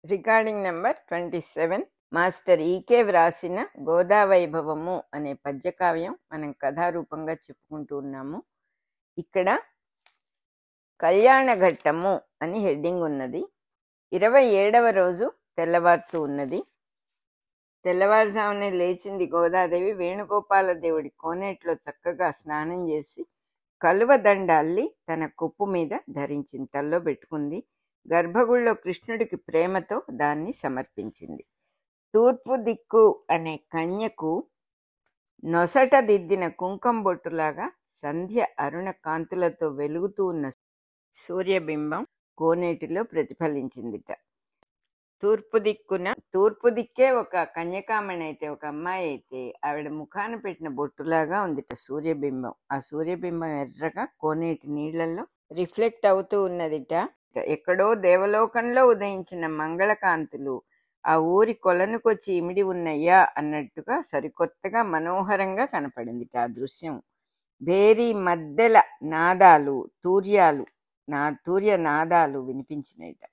recording number twenty seven master E K వ్రాసిన గోదావైభవము అనే పద్యకావ్యం మనం కథారూపంగా చెప్పుకుంటూ ఉన్నాము ఇక్కడ కళ్యాణ ఘట్టము అని హెడ్డింగ్ ఉన్నది ఇరవై ఏడవ రోజు తెల్లవారుతూ ఉన్నది తెల్లవారుజామునే లేచింది గోదాదేవి వేణుగోపాల దేవుడి కోనేట్లో చక్కగా స్నానం చేసి కలువ దండ అల్లి తన కొప్పు మీద ధరించింది తల్లో పెట్టుకుంది గర్భగుడిలో కృష్ణుడికి ప్రేమతో దాన్ని సమర్పించింది తూర్పు దిక్కు అనే కన్యకు నొసట దిద్దిన కుంకం బొట్టులాగా సంధ్య అరుణ కాంతులతో వెలుగుతూ ఉన్న సూర్యబింబం కోనేటిలో ప్రతిఫలించిందిట తూర్పు దిక్కున తూర్పు దిక్కే ఒక కన్యకామణి అయితే ఒక అమ్మాయి అయితే ఆవిడ ముఖాన పెట్టిన బొట్టులాగా ఉందిట సూర్యబింబం ఆ సూర్యబింబం ఎర్రగా కోనేటి నీళ్లలో రిఫ్లెక్ట్ అవుతూ ఉన్నదిట ఎక్కడో దేవలోకంలో ఉదయించిన మంగళకాంతులు ఆ ఊరి కొలనుకొచ్చి ఇమిడి ఉన్నయ్యా అన్నట్టుగా సరికొత్తగా మనోహరంగా కనపడింది ఆ దృశ్యం భేరీ మద్దెల నాదాలు తూర్యాలు నా తూర్య నాదాలు వినిపించినట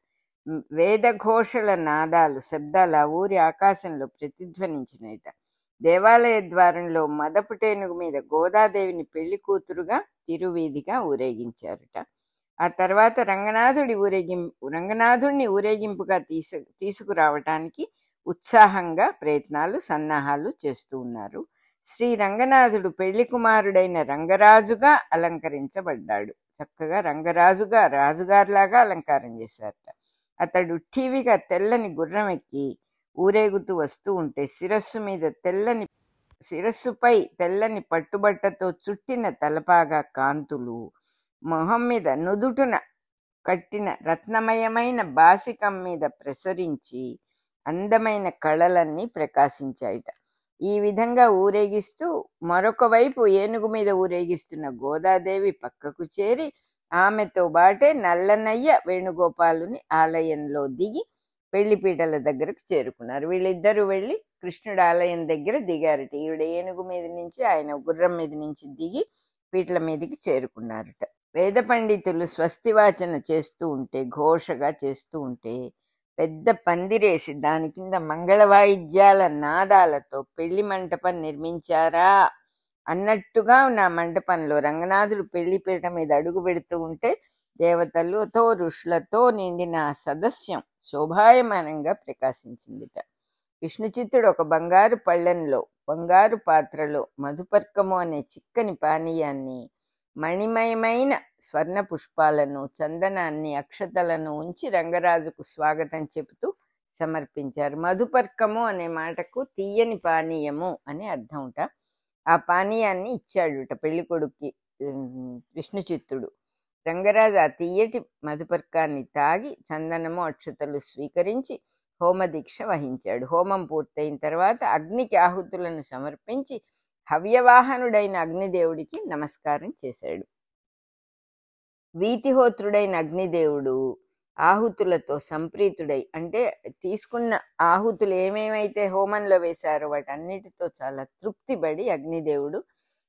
వేదఘోషల నాదాలు శబ్దాలు ఆ ఊరి ఆకాశంలో ప్రతిధ్వనించినట దేవాలయ ద్వారంలో మదపుటేనుగు మీద గోదాదేవిని పెళ్లి కూతురుగా తిరువీధిగా ఊరేగించారట ఆ తర్వాత రంగనాథుడి ఊరేగింపు రంగనాథుడిని ఊరేగింపుగా తీసు తీసుకురావటానికి ఉత్సాహంగా ప్రయత్నాలు సన్నాహాలు చేస్తూ ఉన్నారు శ్రీ రంగనాథుడు పెళ్లి కుమారుడైన రంగరాజుగా అలంకరించబడ్డాడు చక్కగా రంగరాజుగా రాజుగారిలాగా అలంకారం చేశారట అతడు టీవీగా తెల్లని గుర్రం ఎక్కి ఊరేగుతూ వస్తూ ఉంటే శిరస్సు మీద తెల్లని శిరస్సుపై తెల్లని పట్టుబట్టతో చుట్టిన తలపాగా కాంతులు మొహం మీద నుదుటున కట్టిన రత్నమయమైన బాసికం మీద ప్రసరించి అందమైన కళలన్నీ ప్రకాశించాయిట ఈ విధంగా ఊరేగిస్తూ మరొక వైపు ఏనుగు మీద ఊరేగిస్తున్న గోదాదేవి పక్కకు చేరి ఆమెతో బాటే నల్లనయ్య వేణుగోపాలుని ఆలయంలో దిగి పెళ్లిపీటల దగ్గరకు చేరుకున్నారు వీళ్ళిద్దరూ వెళ్ళి కృష్ణుడు ఆలయం దగ్గర దిగారట ఈవిడ ఏనుగు మీద నుంచి ఆయన గుర్రం మీద నుంచి దిగి పీటల మీదకి చేరుకున్నారట వేద పండితులు స్వస్తివాచన చేస్తూ ఉంటే ఘోషగా చేస్తూ ఉంటే పెద్ద పందిరేసి దాని కింద మంగళ వాయిద్యాల నాదాలతో పెళ్లి మంటపం నిర్మించారా అన్నట్టుగా నా మంటపంలో రంగనాథుడు పెళ్లిపీట మీద అడుగు పెడుతూ ఉంటే దేవతలతో ఋషులతో నిండిన ఆ సదస్యం శోభాయమానంగా ప్రకాశించిందిట విష్ణుచిత్తుడు ఒక బంగారు పళ్ళెంలో బంగారు పాత్రలో మధుపర్కము అనే చిక్కని పానీయాన్ని మణిమయమైన స్వర్ణ పుష్పాలను చందనాన్ని అక్షతలను ఉంచి రంగరాజుకు స్వాగతం చెబుతూ సమర్పించారు మధుపర్కము అనే మాటకు తీయని పానీయము అని అర్థంట ఆ పానీయాన్ని ఇచ్చాడుట పెళ్లి కొడుక్కి విష్ణుచిత్తుడు రంగరాజు ఆ తీయటి మధుపర్కాన్ని తాగి చందనము అక్షతలు స్వీకరించి హోమదీక్ష వహించాడు హోమం పూర్తయిన తర్వాత అగ్నికి ఆహుతులను సమర్పించి హవ్యవాహనుడైన అగ్నిదేవుడికి నమస్కారం చేశాడు వీతిహోత్రుడైన అగ్నిదేవుడు ఆహుతులతో సంప్రీతుడై అంటే తీసుకున్న ఆహుతులు ఏమేమైతే హోమంలో వేశారో వాటన్నిటితో చాలా తృప్తిపడి అగ్నిదేవుడు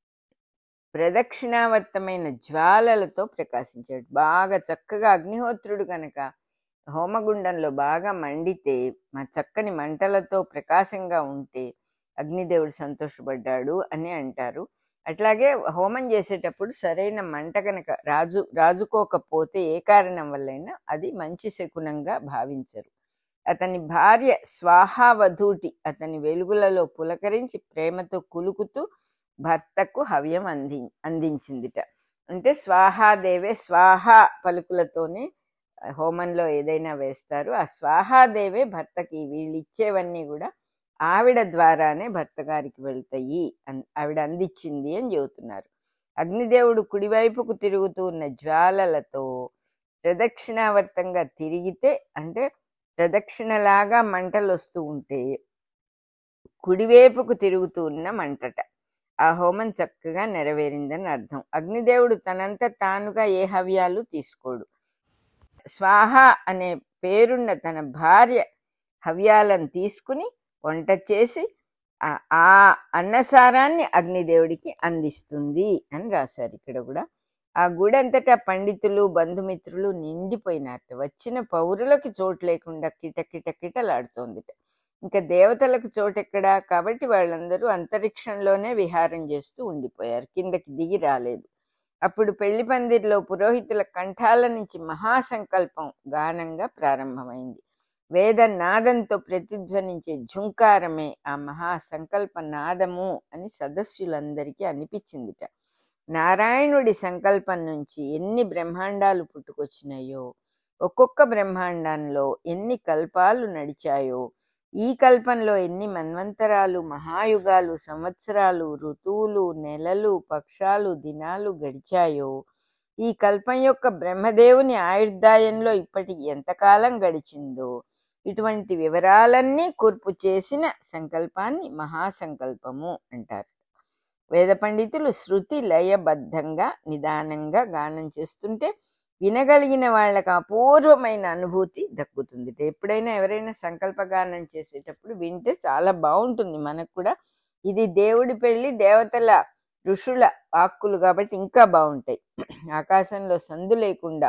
ప్రదక్షిణావర్తమైన జ్వాలలతో ప్రకాశించాడు బాగా చక్కగా అగ్నిహోత్రుడు కనుక హోమగుండంలో బాగా మండితే మా చక్కని మంటలతో ప్రకాశంగా ఉంటే అగ్నిదేవుడు సంతోషపడ్డాడు అని అంటారు అట్లాగే హోమం చేసేటప్పుడు సరైన మంట కనుక రాజు రాజుకోకపోతే ఏ కారణం వల్లైనా అది మంచి శకునంగా భావించరు అతని భార్య స్వాహావధూటి అతని వెలుగులలో పులకరించి ప్రేమతో కులుకుతూ భర్తకు హవ్యం అంది అందించిందిట అంటే స్వాహాదేవే స్వాహా పలుకులతోనే హోమంలో ఏదైనా వేస్తారు ఆ స్వాహాదేవే భర్తకి వీళ్ళు ఇచ్చేవన్నీ కూడా ఆవిడ ద్వారానే భర్త గారికి వెళ్తాయి ఆవిడ అందించింది అని చెబుతున్నారు అగ్నిదేవుడు కుడివైపుకు తిరుగుతూ ఉన్న జ్వాలలతో ప్రదక్షిణావర్తంగా తిరిగితే అంటే ప్రదక్షిణలాగా మంటలు వస్తూ ఉంటే కుడివైపుకు తిరుగుతూ ఉన్న మంటట ఆ హోమం చక్కగా నెరవేరిందని అర్థం అగ్నిదేవుడు తనంత తానుగా ఏ హవ్యాలు తీసుకోడు స్వాహ అనే పేరున్న తన భార్య హవ్యాలను తీసుకుని వంట చేసి ఆ అన్నసారాన్ని అగ్నిదేవుడికి అందిస్తుంది అని రాశారు ఇక్కడ కూడా ఆ గుడి అంతటా పండితులు బంధుమిత్రులు నిండిపోయినారట వచ్చిన పౌరులకు చోటు లేకుండా కిట కిట కిటలాడుతోందిట ఇంకా దేవతలకు చోటెక్కడా కాబట్టి వాళ్ళందరూ అంతరిక్షంలోనే విహారం చేస్తూ ఉండిపోయారు కిందకి దిగి రాలేదు అప్పుడు పెళ్లి పందిరిలో పురోహితుల కంఠాల నుంచి మహాసంకల్పం గానంగా ప్రారంభమైంది వేద నాదంతో ప్రతిధ్వనించే ఝుంకారమే ఆ మహాసంకల్ప నాదము అని సదస్సులందరికీ అనిపించిందిట నారాయణుడి సంకల్పం నుంచి ఎన్ని బ్రహ్మాండాలు పుట్టుకొచ్చినాయో ఒక్కొక్క బ్రహ్మాండంలో ఎన్ని కల్పాలు నడిచాయో ఈ కల్పంలో ఎన్ని మన్వంతరాలు మహాయుగాలు సంవత్సరాలు ఋతువులు నెలలు పక్షాలు దినాలు గడిచాయో ఈ కల్పం యొక్క బ్రహ్మదేవుని ఆయుర్దాయంలో ఇప్పటికి ఎంతకాలం గడిచిందో ఇటువంటి వివరాలన్నీ కూర్పు చేసిన సంకల్పాన్ని మహాసంకల్పము అంటారు వేద పండితులు శృతి లయబద్ధంగా నిదానంగా గానం చేస్తుంటే వినగలిగిన వాళ్ళకి అపూర్వమైన అనుభూతి దక్కుతుంది ఎప్పుడైనా ఎవరైనా సంకల్పగానం చేసేటప్పుడు వింటే చాలా బాగుంటుంది మనకు కూడా ఇది దేవుడి పెళ్లి దేవతల ఋషుల వాక్కులు కాబట్టి ఇంకా బాగుంటాయి ఆకాశంలో సందు లేకుండా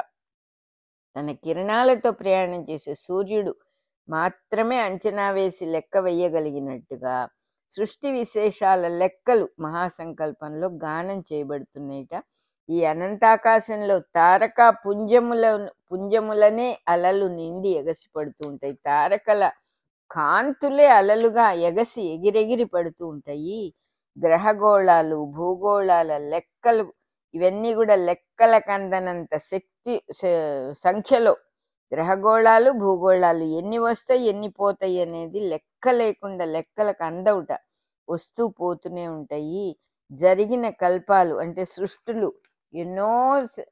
తన కిరణాలతో ప్రయాణం చేసే సూర్యుడు మాత్రమే అంచనా వేసి లెక్క వేయగలిగినట్టుగా సృష్టి విశేషాల లెక్కలు మహాసంకల్పంలో గానం చేయబడుతున్నాయిట ఈ అనంతాకాశంలో తారక పుంజముల పుంజములనే అలలు నిండి ఎగసి పడుతూ ఉంటాయి తారకల కాంతులే అలలుగా ఎగసి ఎగిరెగిరి పడుతూ ఉంటాయి గ్రహగోళాలు భూగోళాల లెక్కలు ఇవన్నీ కూడా లెక్కల కందనంత శక్తి స- సంఖ్యలో గ్రహగోళాలు భూగోళాలు ఎన్ని వస్తాయి ఎన్ని పోతాయి అనేది లెక్క లేకుండా లెక్కలకు అందవుట వస్తూ పోతూనే ఉంటాయి జరిగిన కల్పాలు అంటే సృష్టులు ఎన్నో స-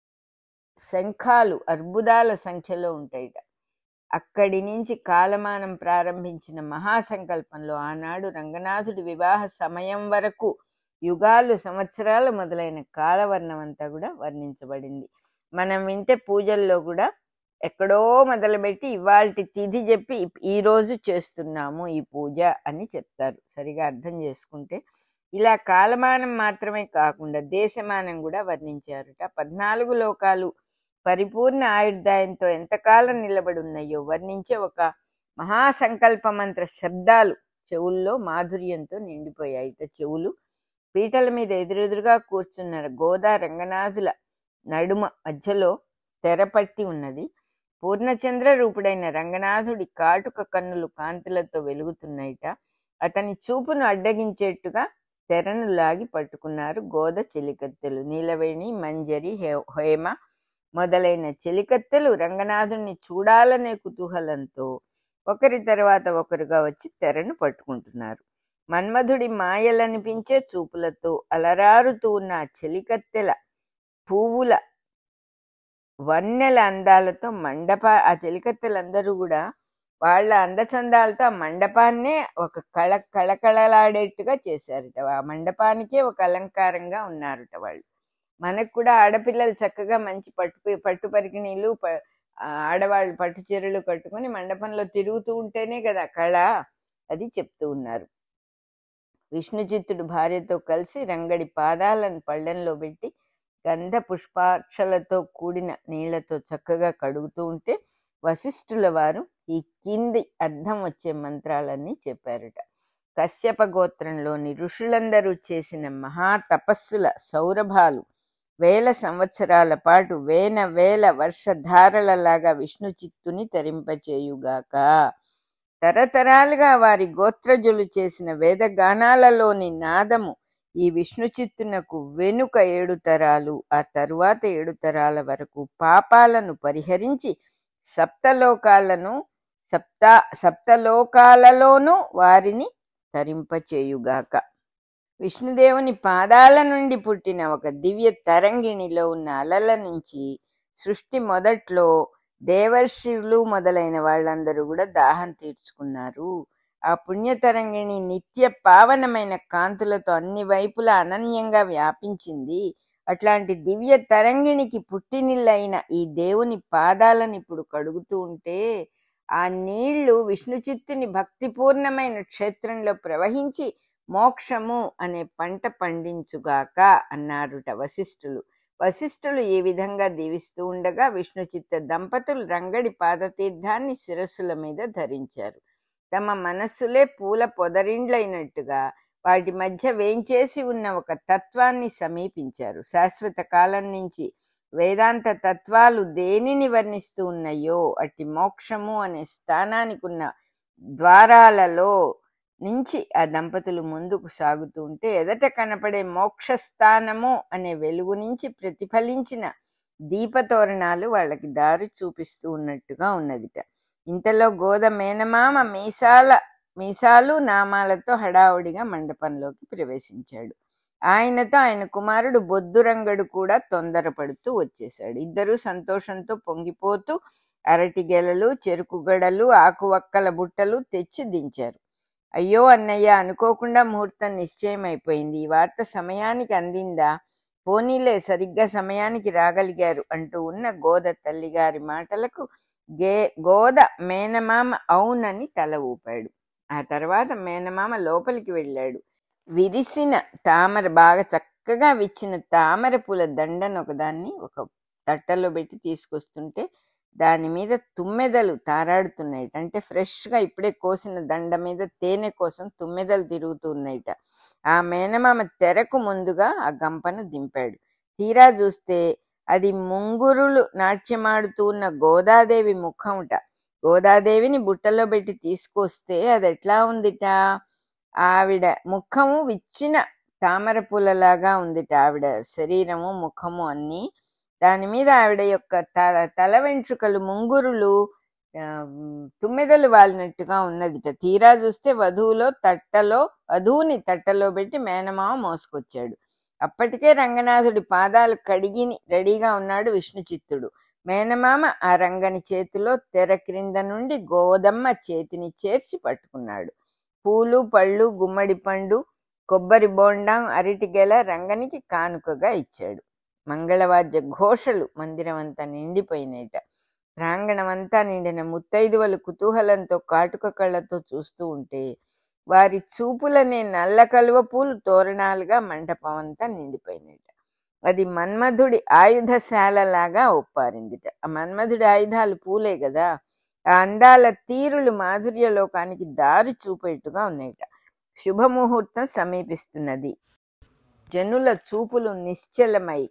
శంఖాలు అర్బుదాల సంఖ్యలో ఉంటాయిట అక్కడి నుంచి కాలమానం ప్రారంభించిన మహాసంకల్పంలో ఆనాడు రంగనాథుడి వివాహ సమయం వరకు యుగాలు సంవత్సరాలు మొదలైన కాలవర్ణం అంతా కూడా వర్ణించబడింది మనం వింటే పూజల్లో కూడా ఎక్కడో మొదలుపెట్టి ఇవాల్టి తిథి చెప్పి ఇప్- ఈ రోజు చేస్తున్నాము ఈ పూజ అని చెప్తారు సరిగా అర్థం చేసుకుంటే ఇలా కాలమానం మాత్రమే కాకుండా దేశమానం కూడా వర్ణించారుట పద్నాలుగు లోకాలు పరిపూర్ణ ఆయుర్దాయంతో ఎంతకాలం నిలబడి ఉన్నాయో వర్ణించే ఒక మహాసంకల్ప మంత్ర శబ్దాలు చెవుల్లో మాధుర్యంతో నిండిపోయాయి ఇట చెవులు పీటల మీద ఎదురెదురుగా కూర్చున్న గోదా రంగనాథుల నడుమ మధ్యలో తెరపట్టి ఉన్నది పూర్ణచంద్ర రూపుడైన రంగనాథుడి కాటుక కన్నులు కాంతులతో వెలుగుతున్నాయిట అతని చూపును అడ్డగించేట్టుగా తెరను లాగి పట్టుకున్నారు గోద చెలికత్తెలు నీలవేణి మంజరి హే- హేమ మొదలైన చెలికత్తెలు రంగనాథుణ్ణి చూడాలనే కుతూహలంతో ఒకరి తర్వాత ఒకరుగా వచ్చి తెరను పట్టుకుంటున్నారు మన్మధుడి మాయలనిపించే చూపులతో అలరారుతూ ఉన్న ఆ చెలికత్తెల పువ్వుల వన్నెల అందాలతో మండప ఆ చెలికత్తెలందరూ కూడా వాళ్ళ అందచందాలతో ఆ మండపాన్నే ఒక కళ కళకళలాడేట్టుగా చేశారట ఆ మండపానికే ఒక అలంకారంగా ఉన్నారట వాళ్ళు మనకు కూడా ఆడపిల్లలు చక్కగా మంచి పట్టు పట్టు పరికిణీలు ప- ఆ ఆడవాళ్ళు పట్టు చీరలు కట్టుకొని మండపంలో తిరుగుతూ ఉంటేనే కదా కళ అది చెప్తూ ఉన్నారు విష్ణుచిత్తుడు భార్యతో కలిసి రంగడి పాదాలను పళ్ళెంలో పెట్టి గంధ పుష్పాక్షలతో కూడిన నీళ్లతో చక్కగా కడుగుతూ ఉంటే వశిష్ఠుల వారు ఈ కింది అర్థం వచ్చే మంత్రాలన్నీ చెప్పారట కశ్యప గోత్రంలోని ఋషులందరూ చేసిన మహా తపస్సుల సౌరభాలు వేల సంవత్సరాల పాటు వేల వేల వర్షధారలలాగా విష్ణు చిత్తుని తరింపచేయుగాక తరతరాలుగా వారి గోత్రజులు చేసిన వేదగానాలలోని నాదము ఈ విష్ణు చిత్తునకు వెనుక ఏడు తరాలు ఆ తరువాత ఏడు తరాల వరకు పాపాలను పరిహరించి సప్తలోకాలను సప్త సప్తలోకాలలోనూ వారిని తరింపచేయుగాక విష్ణుదేవుని పాదాల నుండి పుట్టిన ఒక దివ్య తరంగిణిలో ఉన్న అలల నుంచి సృష్టి మొదట్లో దేవర్షులు మొదలైన వాళ్ళందరూ కూడా దాహం తీర్చుకున్నారు ఆ పుణ్యతరంగిణి నిత్య పావనమైన కాంతులతో అన్ని వైపులా అనన్యంగా వ్యాపించింది అట్లాంటి దివ్య తరంగిణికి పుట్టినిల్లైన ఈ దేవుని పాదాలను ఇప్పుడు కడుగుతూ ఉంటే ఆ నీళ్లు విష్ణు చిత్తుని భక్తిపూర్ణమైన క్షేత్రంలో ప్రవహించి మోక్షము అనే పంట పండించుగాక అన్నారుట వశిష్ఠులు వశిష్ఠులు ఈ విధంగా దీవిస్తూ ఉండగా విష్ణు చిత్త దంపతులు రంగడి పాదతీర్థాన్ని శిరస్సుల మీద ధరించారు తమ మనస్సులే పూల పొదరిండ్లైనట్టుగా వాటి మధ్య వేంచేసి ఉన్న ఒక తత్వాన్ని సమీపించారు శాశ్వత కాలం నుంచి వేదాంత తత్వాలు దేనిని వర్ణిస్తూ ఉన్నాయో అట్టి మోక్షము అనే స్థానానికి ఉన్న ద్వారాలలో నుంచి ఆ దంపతులు ముందుకు సాగుతూ ఉంటే ఎదట కనపడే మోక్ష స్థానము అనే వెలుగు నుంచి ప్రతిఫలించిన దీపతోరణాలు వాళ్ళకి దారి చూపిస్తూ ఉన్నట్టుగా ఉన్నదిట ఇంతలో గోద మేనమామ మీసాల మీసాలు నామాలతో హడావుడిగా మండపంలోకి ప్రవేశించాడు ఆయనతో ఆయన కుమారుడు బొద్దురంగడు కూడా తొందరపడుతూ వచ్చేశాడు ఇద్దరూ సంతోషంతో పొంగిపోతూ అరటి గెలలు చెరుకు గడలు ఆకువక్కల బుట్టలు తెచ్చి దించారు అయ్యో అన్నయ్య అనుకోకుండా ముహూర్తం నిశ్చయం అయిపోయింది ఈ వార్త సమయానికి అందిందా పోనీలే సరిగ్గా సమయానికి రాగలిగారు అంటూ ఉన్న గోద తల్లిగారి మాటలకు గే గోద మేనమామ అవునని తల ఊపాడు ఆ తర్వాత మేనమామ లోపలికి వెళ్ళాడు విరిసిన తామర బాగా చక్కగా విచ్చిన తామర పూల దండను ఒకదాన్ని ఒక తట్టలో పెట్టి తీసుకొస్తుంటే దాని మీద తుమ్మెదలు తారాడుతున్నాయిట అంటే ఫ్రెష్గా ఇప్పుడే కోసిన దండ మీద తేనె కోసం తుమ్మెదలు తిరుగుతున్నాయిట ఆ మేనమామ తెరకు ముందుగా ఆ గంపను దింపాడు తీరా చూస్తే అది ముంగురులు నాట్యమాడుతూ ఉన్న గోదాదేవి ముఖముట గోదాదేవిని బుట్టలో పెట్టి తీసుకొస్తే అది ఎట్లా ఉందిట ఆవిడ ముఖము విచ్చిన తామర పూలలాగా ఉందిట ఆవిడ శరీరము ముఖము అన్నీ దాని మీద ఆవిడ యొక్క తల తల వెంట్రుకలు ముంగురులు ఆ, తుమ్మెదలు వాలినట్టుగా ఉన్నదిట తీరా చూస్తే వధువులో తట్టలో వధువుని తట్టలో పెట్టి మేనమామ మోసుకొచ్చాడు అప్పటికే రంగనాథుడి పాదాలు కడిగి రెడీగా ఉన్నాడు విష్ణు చిత్తుడు మేనమామ ఆ రంగని చేతిలో తెర క్రింద నుండి గోదమ్మ చేతిని చేర్చి పట్టుకున్నాడు పూలు పళ్ళు గుమ్మడి పండు కొబ్బరి బోండం అరటిగెల రంగనికి కానుకగా ఇచ్చాడు మంగళవాద్య ఘోషలు మందిరం అంతా నిండిపోయినాయిట ప్రాంగణం అంతా నిండిన ముత్తైదువలు కుతూహలంతో కాటుక కళ్ళతో చూస్తూ ఉంటే వారి చూపులనే నల్ల కలువ పూలు తోరణాలుగా మండపం అంతా నిండిపోయినాయిట అది మన్మధుడి ఆయుధశాలలాగా ఒప్పారిందిట ఆ మన్మధుడి ఆయుధాలు పూలే కదా ఆ అందాల తీరులు మాధుర్య లోకానికి దారి చూపేట్టుగా ఉన్నాయిట శుభముహూర్తం సమీపిస్తున్నది జనుల చూపులు నిశ్చలమై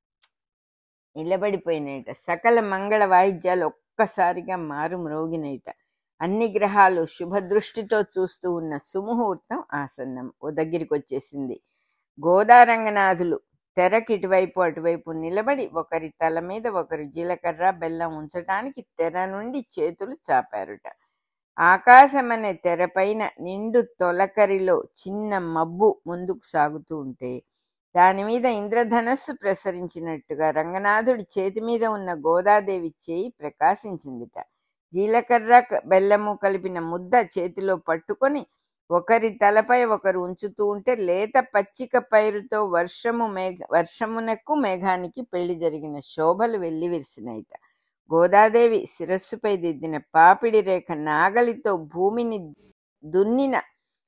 నిలబడిపోయినాయిట సకల మంగళ వాయిద్యాలు ఒక్కసారిగా మారు మ్రోగినాయిట అన్ని గ్రహాలు శుభదృష్టితో చూస్తూ ఉన్న సుముహూర్తం ఆసన్నం ఓ దగ్గరికి వచ్చేసింది గోదారంగనాథులు తెరకి ఇటువైపు అటువైపు నిలబడి ఒకరి తల మీద ఒకరు జీలకర్ర బెల్లం ఉంచటానికి తెర నుండి చేతులు చాపారుట ఆకాశం అనే తెరపైన నిండు తొలకరిలో చిన్న మబ్బు ముందుకు సాగుతూ ఉంటే దాని మీద ఇంద్రధనస్సు ప్రసరించినట్టుగా రంగనాథుడి చేతి మీద ఉన్న గోదాదేవి చేయి ప్రకాశించిందిట జీలకర్ర క- బెల్లము కలిపిన ముద్ద చేతిలో పట్టుకొని ఒకరి తలపై ఒకరు ఉంచుతూ ఉంటే లేత పచ్చిక పైరుతో వర్షము మేఘ వర్షమునకు మేఘానికి పెళ్లి జరిగిన శోభలు వెల్లివిరిసినాయిట గోదాదేవి శిరస్సుపై దిద్దిన పాపిడి రేఖ నాగలితో భూమిని దున్నిన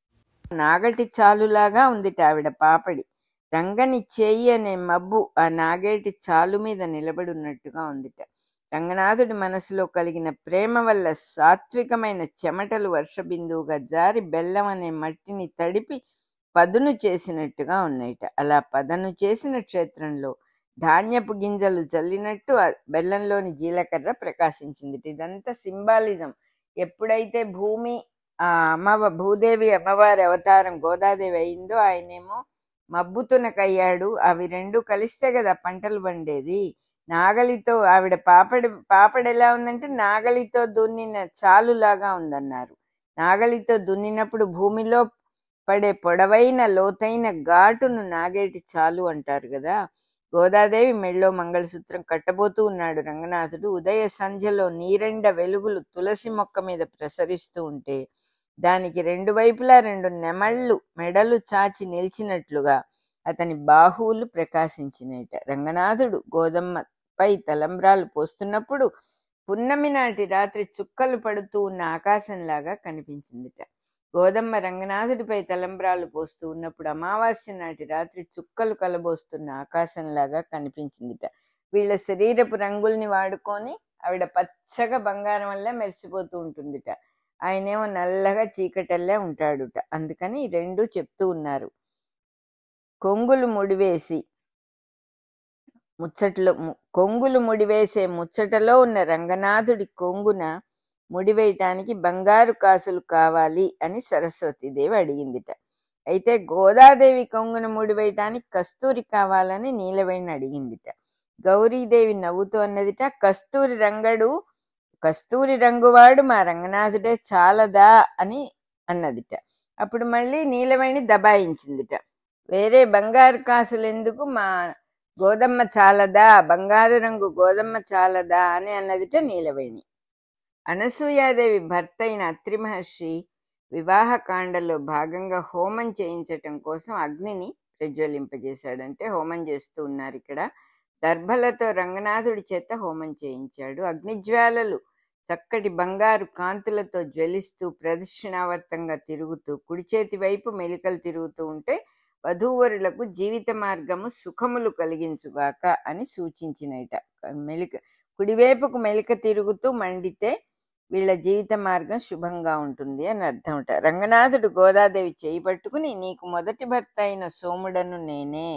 నాగటి చాలులాగా ఉందిట ఆవిడ పాపడి రంగని చేయి అనే మబ్బు ఆ నాగేటి చాలు మీద నిలబడి ఉన్నట్టుగా ఉందిట రంగనాథుడి మనసులో కలిగిన ప్రేమ వల్ల సాత్వికమైన చెమటలు వర్షబిందువుగా జారి బెల్లం అనే మట్టిని తడిపి పదును చేసినట్టుగా ఉన్నాయిట అలా పదను చేసిన క్షేత్రంలో ధాన్యపు గింజలు జల్లినట్టు ఆ బెల్లంలోని జీలకర్ర ప్రకాశించింది ఇదంతా సింబాలిజం ఎప్పుడైతే భూమి ఆ అమ్మవ భూదేవి అమ్మవారి అవతారం గోదాదేవి అయిందో ఆయనేమో మబ్బుతునకయ్యాడు అవి రెండు కలిస్తే కదా పంటలు పండేది నాగలితో ఆవిడ పాపడి పాపడి ఎలా ఉందంటే నాగలితో దున్నిన చాలులాగా ఉందన్నారు నాగలితో దున్నినప్పుడు భూమిలో పడే పొడవైన లోతైన ఘాటును నాగేటి చాలు అంటారు కదా గోదాదేవి మెళ్ళో మంగళసూత్రం కట్టబోతూ ఉన్నాడు రంగనాథుడు ఉదయ సంధ్యలో నీరెండ వెలుగులు తులసి మొక్క మీద ప్రసరిస్తూ ఉంటే దానికి రెండు వైపులా రెండు నెమళ్ళు మెడలు చాచి నిలిచినట్లుగా అతని బాహువులు ప్రకాశించినట రంగనాథుడు గోదమ్మపై తలంబ్రాలు పోస్తున్నప్పుడు పున్నమి నాటి రాత్రి చుక్కలు పడుతూ ఉన్న ఆకాశంలాగా కనిపించిందిట గోదమ్మ రంగనాథుడిపై తలంబ్రాలు పోస్తూ ఉన్నప్పుడు అమావాస్య నాటి రాత్రి చుక్కలు కలబోస్తున్న ఆకాశంలాగా కనిపించిందిట వీళ్ళ శరీరపు రంగుల్ని వాడుకొని ఆవిడ పచ్చగా బంగారం వల్ల మెరిసిపోతూ ఉంటుందిట ఆయనేమో నల్లగా చీకటల్లే ఉంటాడుట అందుకని ఈ రెండు చెప్తూ ఉన్నారు కొంగులు ముడివేసి ముచ్చట్లో ము- కొంగులు ముడివేసే ముచ్చటలో ఉన్న రంగనాథుడి కొంగున ముడివేయటానికి బంగారు కాసులు కావాలి అని సరస్వతీదేవి అడిగిందిట అయితే గోదాదేవి కొంగున ముడివేయటానికి కస్తూరి కావాలని నీలవేణి అడిగిందిట గౌరీదేవి నవ్వుతూ అన్నదిట కస్తూరి రంగడు కస్తూరి రంగువాడు మా రంగనాథుడే చాలదా అని అన్నదిట అప్పుడు మళ్ళీ నీలవేణి దబాయించిందిట వేరే బంగారు కాసులు ఎందుకు మా గోదమ్మ చాలదా బంగారు రంగు గోదమ్మ చాలదా అని అన్నదిట నీలవేణి అనసూయాదేవి భర్త అయిన అత్రి మహర్షి వివాహకాండలో భాగంగా హోమం చేయించటం కోసం అగ్నిని ప్రజ్వలింపజేశాడంటే హోమం చేస్తూ ఉన్నారు ఇక్కడ దర్భలతో రంగనాథుడి చేత హోమం చేయించాడు అగ్నిజ్వాలలు చక్కటి బంగారు కాంతులతో జ్వలిస్తూ ప్రదక్షిణావర్తంగా తిరుగుతూ కుడి చేతి వైపు మెలికలు తిరుగుతూ ఉంటే వధూవరులకు జీవిత మార్గము సుఖములు కలిగించుగాక అని సూచించినట మెలిక కుడివైపుకు మెలిక తిరుగుతూ మండితే వీళ్ళ జీవిత మార్గం శుభంగా ఉంటుంది అని అర్థమట రంగనాథుడు గోదాదేవి చేయి పట్టుకుని నీకు మొదటి భర్త అయిన సోముడను నేనే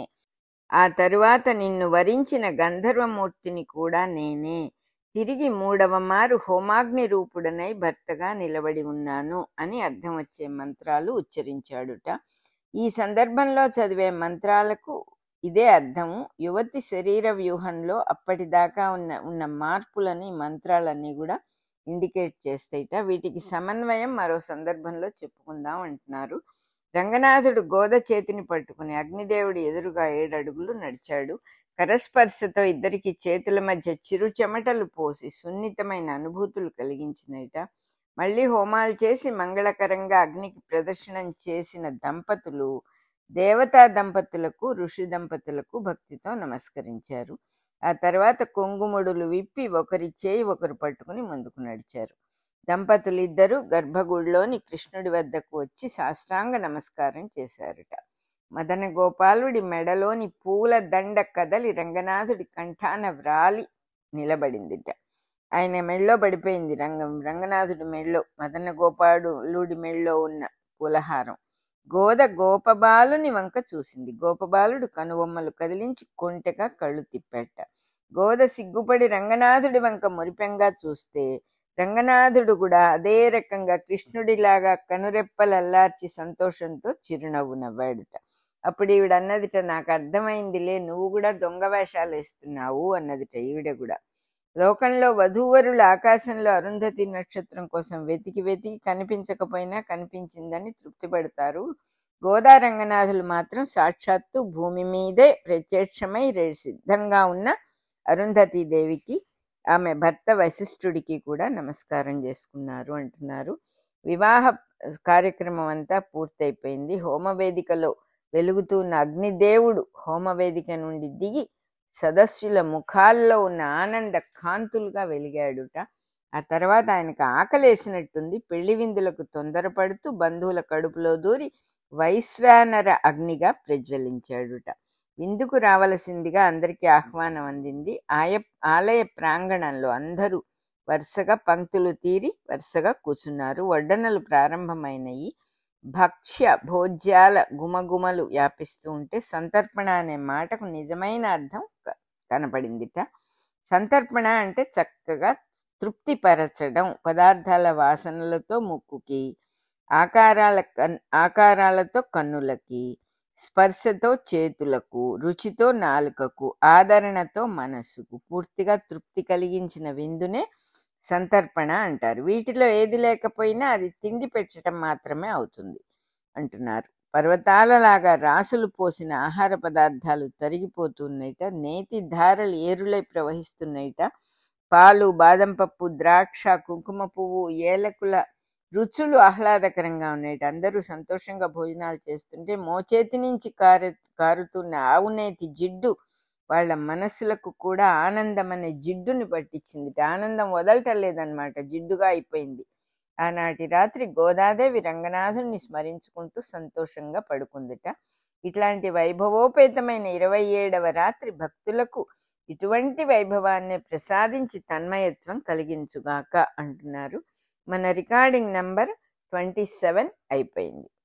ఆ తరువాత నిన్ను వరించిన గంధర్వమూర్తిని కూడా నేనే తిరిగి మూడవ మారు హోమాగ్ని రూపుడనై భర్తగా నిలబడి ఉన్నాను అని అర్థం వచ్చే మంత్రాలు ఉచ్చరించాడుట ఈ సందర్భంలో చదివే మంత్రాలకు ఇదే అర్థము యువతి శరీర వ్యూహంలో అప్పటిదాకా ఉన్న ఉన్న మార్పులని ఈ మంత్రాలన్నీ కూడా ఇండికేట్ చేస్తాయిట వీటికి సమన్వయం మరో సందర్భంలో చెప్పుకుందాం అంటున్నారు రంగనాథుడు గోద చేతిని పట్టుకుని అగ్నిదేవుడి ఎదురుగా ఏడడుగులు నడిచాడు కరస్పర్శతో ఇద్దరికి చేతుల మధ్య చిరు చెమటలు పోసి సున్నితమైన అనుభూతులు కలిగించినట మళ్ళీ హోమాలు చేసి మంగళకరంగా అగ్నికి ప్రదర్శనం చేసిన దంపతులు దేవతా దంపతులకు ఋషి దంపతులకు భక్తితో నమస్కరించారు ఆ తర్వాత కొంగుముడులు విప్పి ఒకరి చేయి ఒకరు పట్టుకుని ముందుకు నడిచారు దంపతులు ఇద్దరు గర్భగుడిలోని కృష్ణుడి వద్దకు వచ్చి సాష్టాంగ నమస్కారం చేశారట మదన గోపాలుడి మెడలోని పూల దండ కదలి రంగనాథుడి కంఠాన వ్రాలి నిలబడిందిట ఆయన మెళ్ళో పడిపోయింది రంగం రంగనాథుడి మెళ్ళో మదన గోపాలుడి మెళ్ళో ఉన్న పూలహారం గోద గోపబాలుని వంక చూసింది గోపబాలుడు కనుబొమ్మలు కదిలించి కొంటెగా కళ్ళు తిప్పెట్ట గోద సిగ్గుపడి రంగనాథుడి వంక మురిపెంగా చూస్తే రంగనాథుడు కూడా అదే రకంగా కృష్ణుడిలాగా కనురెప్పలల్లార్చి సంతోషంతో చిరునవ్వు నవ్వాడుట అప్పుడు ఈవిడ అన్నదిట నాకు అర్థమైందిలే నువ్వు కూడా దొంగ వేషాలు వేస్తున్నావు అన్నదిట ఈవిడ కూడా లోకంలో వధూవరులు ఆకాశంలో అరుంధతి నక్షత్రం కోసం వెతికి వెతికి కనిపించకపోయినా కనిపించిందని తృప్తి పడతారు గోదా రంగనాథులు మాత్రం సాక్షాత్తు భూమి మీదే ప్రత్యక్షమై రే- సిద్ధంగా ఉన్న అరుంధతి దేవికి ఆమె భర్త వశిష్ఠుడికి కూడా నమస్కారం చేసుకున్నారు అంటున్నారు వివాహ కార్యక్రమం అంతా పూర్తయిపోయింది హోమవేదికలో వెలుగుతున్న అగ్నిదేవుడు హోమవేదిక నుండి దిగి సదస్సుల ముఖాల్లో ఉన్న ఆనంద కాంతులుగా వెలిగాడుట ఆ తర్వాత ఆయనకు ఆకలేసినట్టుంది పెళ్లి విందులకు తొందరపడుతూ బంధువుల కడుపులో దూరి వైశ్వానర అగ్నిగా ప్రజ్వలించాడుట విందుకు రావలసిందిగా అందరికీ ఆహ్వానం అందింది ఆయ ఆలయ ప్రాంగణంలో అందరూ వరుసగా పంక్తులు తీరి వరుసగా కూర్చున్నారు వడ్డనలు ప్రారంభమైనవి భక్ష్య భోజ్యాల గుమగుమలు వ్యాపిస్తూ ఉంటే సంతర్పణ అనే మాటకు నిజమైన అర్థం క- కనపడిందిట సంతర్పణ అంటే చక్కగా తృప్తిపరచడం పదార్థాల వాసనలతో ముక్కుకి ఆకారాల కన్ ఆకారాలతో కన్నులకి స్పర్శతో చేతులకు రుచితో నాలుకకు ఆదరణతో మనస్సుకు పూర్తిగా తృప్తి కలిగించిన విందునే సంతర్పణ అంటారు వీటిలో ఏది లేకపోయినా అది తిండి పెట్టడం మాత్రమే అవుతుంది అంటున్నారు పర్వతాలలాగా రాసులు పోసిన ఆహార పదార్థాలు తరిగిపోతున్నాయిట నేతి ధారలు ఏరులై ప్రవహిస్తున్నాయిట పాలు బాదం పప్పు ద్రాక్ష కుంకుమ పువ్వు ఏలకుల రుచులు ఆహ్లాదకరంగా ఉన్నాయిట అందరూ సంతోషంగా భోజనాలు చేస్తుంటే మోచేతి నుంచి కారు కారుతున్న ఆవు నేతి జిడ్డు వాళ్ళ మనస్సులకు కూడా ఆనందం అనే జిడ్డుని పట్టించింది ఆనందం వదలటం లేదనమాట జిడ్డుగా అయిపోయింది ఆనాటి రాత్రి గోదాదేవి రంగనాథుణ్ణి స్మరించుకుంటూ సంతోషంగా పడుకుందిట ఇట్లాంటి వైభవోపేతమైన ఇరవై ఏడవ రాత్రి భక్తులకు ఇటువంటి వైభవాన్ని ప్రసాదించి తన్మయత్వం కలిగించుగాక అంటున్నారు మన రికార్డింగ్ నంబర్ ట్వంటీ సెవెన్ అయిపోయింది